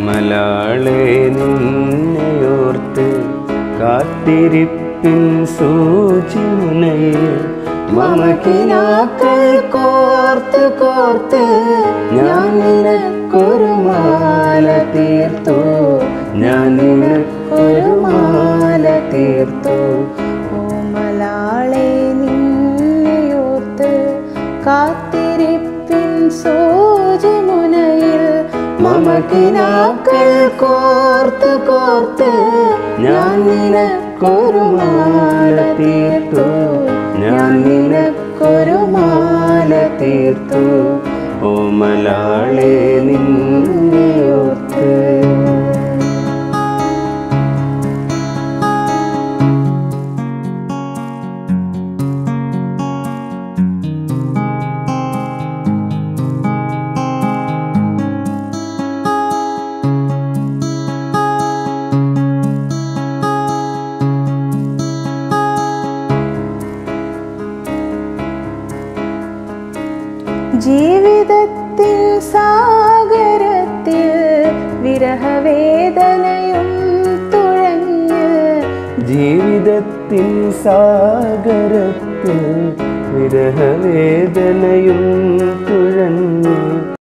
ഓമലാളെ നിന്നെയോർത്ത് കാത്തിരിപ്പിൻ സൂചിമുനയിൽ മമക്കിനാക്കൾ കോർത്ത് കോർത്ത് ഞാൻ നിനക്കൊരു മാല തീർത്തു ഞാൻ നിനക്കൊരു മാല തീർത്തു ഓമലാളെ നിന്നെയോർത്ത് കാത്തിരിപ്പിൻ സൂചിമുനയിൽ മമക്കിനാക്കൾ കോർത്ത് കോർത്ത് ഞാൻ നിനക്കൊരു മാല തീർത്തു ഞാൻ നിനക്കൊരു മാല തീർത്തു ഓമലാളെ നിന്നെയോർത്ത് ജീവിതത്തിൽ സാഗരത്തിൽ വിരഹവേദനയും തുഴഞ്ഞ് ജീവിതത്തിൻ സാഗരത്തിൽ വിരഹവേദനയും തുഴഞ്ഞു